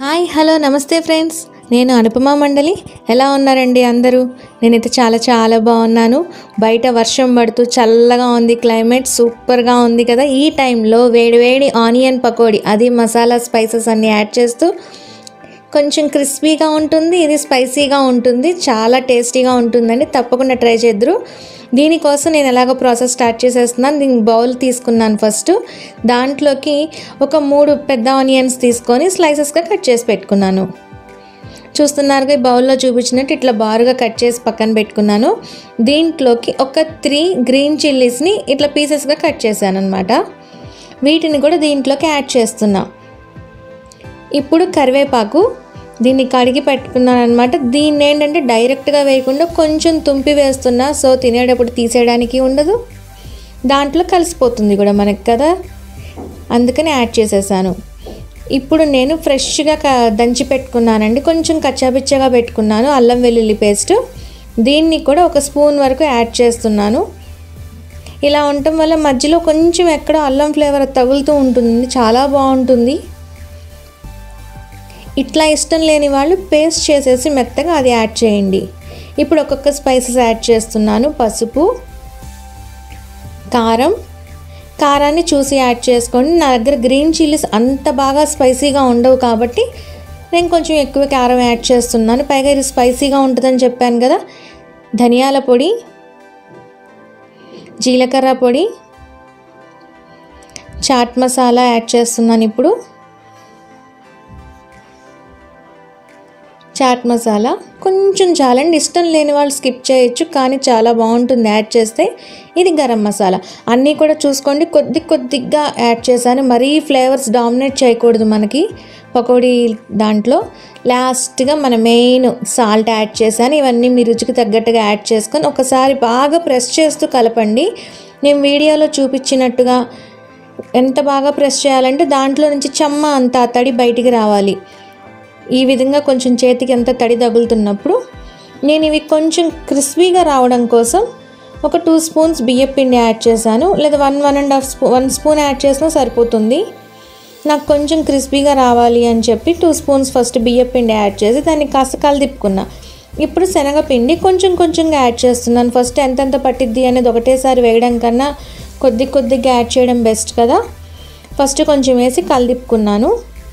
hi hello నమస్తే friends నేను అనుపమ మండలి ఎలా ఉన్నారండి అందరూ నేనైతే చాలా చాలా బాగున్నాను బయట వర్షం పడుతూ చల్లగా ఉంది క్లైమేట్ సూపర్గా ఉంది కదా ఈ టైంలో వేడి వేడి ఆనియన్ పకోడీ అది మసాలా స్పైసెస్ అన్నీ యాడ్ చేస్తూ కొంచెం క్రిస్పీగా ఉంటుంది ఇది స్పైసీగా ఉంటుంది చాలా టేస్టీగా ఉంటుందండి తప్పకుండా ట్రై చేద్దరు దీనికోసం నేను ఎలాగో ప్రాసెస్ స్టార్ట్ చేసేస్తున్నాను దీనికి బౌల్ తీసుకున్నాను ఫస్ట్ దాంట్లోకి ఒక మూడు పెద్ద ఆనియన్స్ తీసుకొని స్లైసెస్గా కట్ చేసి పెట్టుకున్నాను చూస్తున్నారుగా ఈ బౌల్లో చూపించినట్టు ఇట్లా బారుగా కట్ చేసి పక్కన పెట్టుకున్నాను దీంట్లోకి ఒక త్రీ గ్రీన్ చిల్లీస్ని ఇట్లా పీసెస్గా కట్ చేశాను అనమాట వీటిని కూడా దీంట్లోకి యాడ్ చేస్తున్నా ఇప్పుడు కరివేపాకు దీన్ని కడిగి పెట్టుకున్నాను అనమాట దీన్ని ఏంటంటే డైరెక్ట్గా వేయకుండా కొంచెం తుంపి వేస్తున్నా సో తినేటప్పుడు తీసేయడానికి ఉండదు దాంట్లో కలిసిపోతుంది కూడా మనకి కదా అందుకని యాడ్ చేసేసాను ఇప్పుడు నేను ఫ్రెష్గా క దంచి పెట్టుకున్నానండి కొంచెం కచ్చాపిచ్చగా పెట్టుకున్నాను అల్లం వెల్లుల్లి పేస్ట్ దీన్ని కూడా ఒక స్పూన్ వరకు యాడ్ చేస్తున్నాను ఇలా ఉండటం వల్ల మధ్యలో కొంచెం ఎక్కడో అల్లం ఫ్లేవర్ తగులుతూ ఉంటుంది చాలా బాగుంటుంది ఇట్లా ఇష్టం లేని వాళ్ళు పేస్ట్ చేసేసి మెత్తగా అది యాడ్ చేయండి ఇప్పుడు ఒక్కొక్క స్పైసెస్ యాడ్ చేస్తున్నాను పసుపు కారం కారాన్ని చూసి యాడ్ చేసుకోండి నా దగ్గర గ్రీన్ చిల్లీస్ అంత బాగా స్పైసీగా ఉండవు కాబట్టి నేను కొంచెం ఎక్కువ కారం యాడ్ చేస్తున్నాను పైగా ఇది స్పైసీగా ఉంటుందని చెప్పాను కదా ధనియాల పొడి జీలకర్ర పొడి చాట్ మసాలా యాడ్ చేస్తున్నాను ఇప్పుడు చాట్ మసాలా కొంచెం చాలండి ఇష్టం లేని వాళ్ళు స్కిప్ చేయొచ్చు కానీ చాలా బాగుంటుంది యాడ్ చేస్తే ఇది గరం మసాలా అన్నీ కూడా చూసుకోండి కొద్ది కొద్దిగా యాడ్ చేశాను మరీ ఫ్లేవర్స్ డామినేట్ చేయకూడదు మనకి పకోడీ దాంట్లో లాస్ట్గా మన మెయిన్ సాల్ట్ యాడ్ చేశాను ఇవన్నీ మీ రుచికి తగ్గట్టుగా యాడ్ చేసుకొని ఒకసారి బాగా ప్రెస్ చేస్తూ కలపండి నేను వీడియోలో చూపించినట్టుగా ఎంత బాగా ప్రెస్ చేయాలంటే దాంట్లో నుంచి చెమ్మ అంత తడి బయటికి రావాలి ఈ విధంగా కొంచెం చేతికి ఎంత తడి తగులుతున్నప్పుడు నేను ఇవి కొంచెం క్రిస్పీగా రావడం కోసం ఒక టూ స్పూన్స్ బియ్యం పిండి యాడ్ చేశాను లేదా one one and half spoon one spoon add చేసినా సరిపోతుంది నాకు కొంచెం క్రిస్పీగా రావాలి అని చెప్పి టూ స్పూన్స్ ఫస్ట్ బియ్యం పిండి యాడ్ చేసి దాన్ని కాస్త కలిదిప్పుకున్నా ఇప్పుడు శనగపిండి కొంచెం కొంచెంగా యాడ్ చేస్తున్నాను ఫస్ట్ ఎంతెంత పట్టిద్ది అనేది ఒకటేసారి వేయడం కన్నా కొద్ది కొద్దిగా యాడ్ చేయడం బెస్ట్ కదా ఫస్ట్ కొంచెం వేసి కలిదిప్పుకున్నాను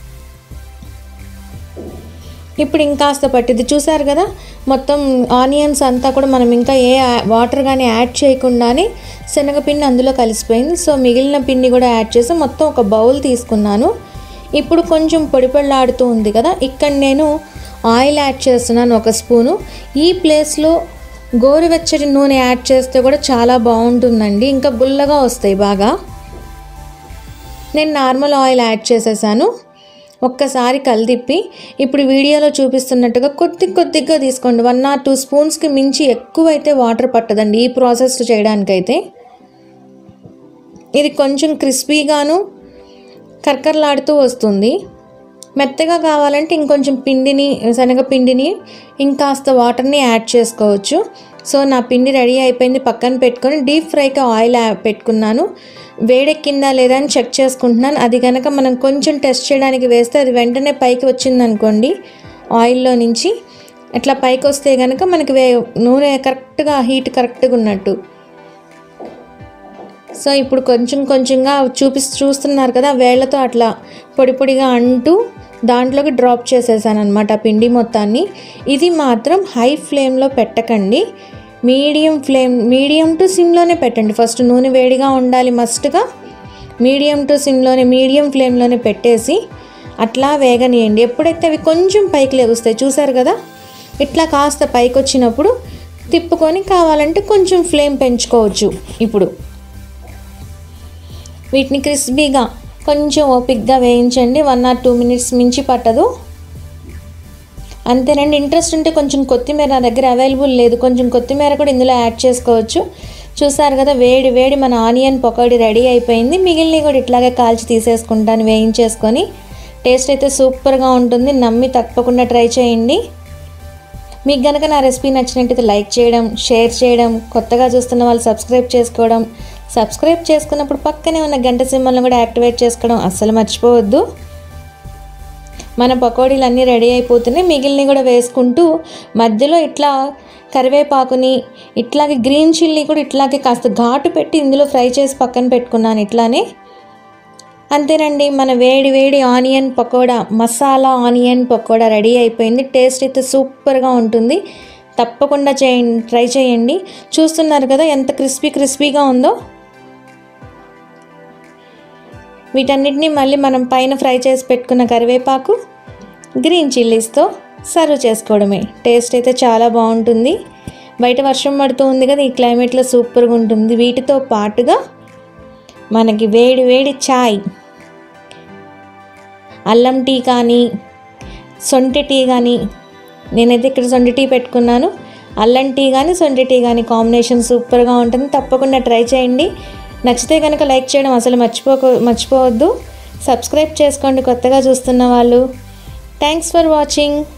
ఇప్పుడు ఇంకాస్త పట్టింది చూసారు కదా మొత్తం ఆనియన్స్ అంతా కూడా మనం ఇంకా ఏ వాటర్ కానీ యాడ్ చేయకుండానే శనగపిండి అందులో కలిసిపోయింది సో మిగిలిన పిండి కూడా యాడ్ చేసి మొత్తం ఒక బౌల్ తీసుకున్నాను ఇప్పుడు కొంచెం పొడి పొడిలాడుతూ ఉంది కదా ఇక్కడ నేను ఆయిల్ యాడ్ చేస్తున్నాను ఒక స్పూను ఈ ప్లేస్లో గోరువెచ్చటి నూనె యాడ్ చేస్తే కూడా చాలా బాగుంటుందండి ఇంకా గుల్లగా వస్తాయి బాగా నేను నార్మల్ ఆయిల్ యాడ్ చేసేసాను ఒక్కసారి కలిదిప్పి ఇప్పుడు వీడియోలో చూపిస్తున్నట్టుగా కొద్ది కొద్దిగా తీసుకోండి వన్ ఆర్ టూ స్పూన్స్కి మించి ఎక్కువైతే వాటర్ పట్టదండి ఈ ప్రాసెస్ చేయడానికైతే ఇది కొంచెం క్రిస్పీగాను కర్కర్లాడుతూ వస్తుంది మెత్తగా కావాలంటే ఇంకొంచెం పిండిని శనగపిండిని ఇంకాస్త వాటర్ని యాడ్ చేసుకోవచ్చు సో నా పిండి రెడీ అయిపోయింది పక్కన పెట్టుకొని డీప్ ఫ్రైకి ఆయిల్ పెట్టుకున్నాను వేడెక్కిందా లేదా అని చెక్ చేసుకుంటున్నాను అది కనుక మనం కొంచెం టెస్ట్ చేయడానికి వేస్తే అది వెంటనే పైకి వచ్చిందనుకోండి ఆయిల్లో నుంచి అట్లా పైకి వస్తే కనుక మనకి వే నూనె కరెక్ట్గా హీట్ కరెక్ట్గా ఉన్నట్టు సో ఇప్పుడు కొంచెం కొంచెంగా చూపి చూస్తున్నారు కదా వేళ్లతో అట్లా పొడి పొడిగా అంటూ దాంట్లోకి డ్రాప్ చేసేసాను అనమాట పిండి మొత్తాన్ని ఇది మాత్రం హై ఫ్లేమ్లో పెట్టకండి మీడియం ఫ్లేమ్ మీడియం టు సిమ్లోనే పెట్టండి ఫస్ట్ నూనె వేడిగా ఉండాలి మస్ట్గా మీడియం టు సిమ్లోనే మీడియం ఫ్లేమ్లోనే పెట్టేసి అట్లా వేగనీయండి ఎప్పుడైతే అవి కొంచెం పైకి లెగుస్తాయి చూసారు కదా ఇట్లా కాస్త పైకి వచ్చినప్పుడు తిప్పుకొని కావాలంటే కొంచెం ఫ్లేమ్ పెంచుకోవచ్చు ఇప్పుడు వీటిని క్రిస్పీగా కొంచెం ఓపిక్గా వేయించండి వన్ ఆర్ టూ మినిట్స్ మించి పట్టదు అంతేనండి ఇంట్రెస్ట్ ఉంటే కొంచెం కొత్తిమీర నా దగ్గర అవైలబుల్ లేదు కొంచెం కొత్తిమీర కూడా ఇందులో యాడ్ చేసుకోవచ్చు చూసారు కదా వేడి వేడి మన ఆనియన్ పకోడీ రెడీ అయిపోయింది మిగిలినవి కూడా ఇట్లాగే కాల్చి తీసేసుకుంటాను వేయించేసుకొని టేస్ట్ అయితే సూపర్గా ఉంటుంది నమ్మి తప్పకుండా ట్రై చేయండి మీకు కనుక నా రెసిపీ నచ్చినట్టయితే లైక్ చేయడం షేర్ చేయడం కొత్తగా చూస్తున్న వాళ్ళు సబ్స్క్రైబ్ చేసుకోవడం సబ్స్క్రైబ్ చేసుకున్నప్పుడు పక్కనే ఉన్న గంట సింబల్ని కూడా యాక్టివేట్ చేసుకోవడం అస్సలు మర్చిపోవద్దు మన పకోడీలు అన్నీ రెడీ అయిపోతున్నాయి మిగిలినవి కూడా వేసుకుంటూ మధ్యలో ఇట్లా కరివేపాకుని ఇట్లాగే గ్రీన్ చిల్లీ కూడా ఇట్లాగే కాస్త ఘాటు పెట్టి ఇందులో ఫ్రై చేసి పక్కన పెట్టుకున్నాను ఇట్లానే అంతేనండి మన వేడి వేడి onion pakoda masala onion pakoda ready అయిపోయింది టేస్ట్ అయితే సూపర్గా ఉంటుంది తప్పకుండా చేయండి ట్రై చేయండి చూస్తున్నారు కదా ఎంత క్రిస్పీ క్రిస్పీగా ఉందో వీటన్నిటిని మళ్ళీ మనం పైన ఫ్రై చేసి పెట్టుకున్న కరివేపాకు గ్రీన్ చిల్లీస్తో సర్వ్ చేసుకోవడమే టేస్ట్ అయితే చాలా బాగుంటుంది బయట వర్షం పడుతూ ఉంది కదా ఈ క్లైమేట్లో సూపర్గా ఉంటుంది వీటితో పాటుగా మనకి వేడి వేడి చాయ్ అల్లం టీ కానీ సొంటి టీ కానీ నేనైతే ఇక్కడ సొంటి టీ పెట్టుకున్నాను అల్లం టీ కానీ సొంటి టీ కానీ కాంబినేషన్ సూపర్గా ఉంటుంది తప్పకుండా ట్రై చేయండి నచ్చితే కనుక లైక్ చేయడం అసలు మర్చిపోక మర్చిపోవద్దు సబ్స్క్రైబ్ చేసుకోండి కొత్తగా చూస్తున్న వాళ్ళు థ్యాంక్స్ ఫర్ వాచింగ్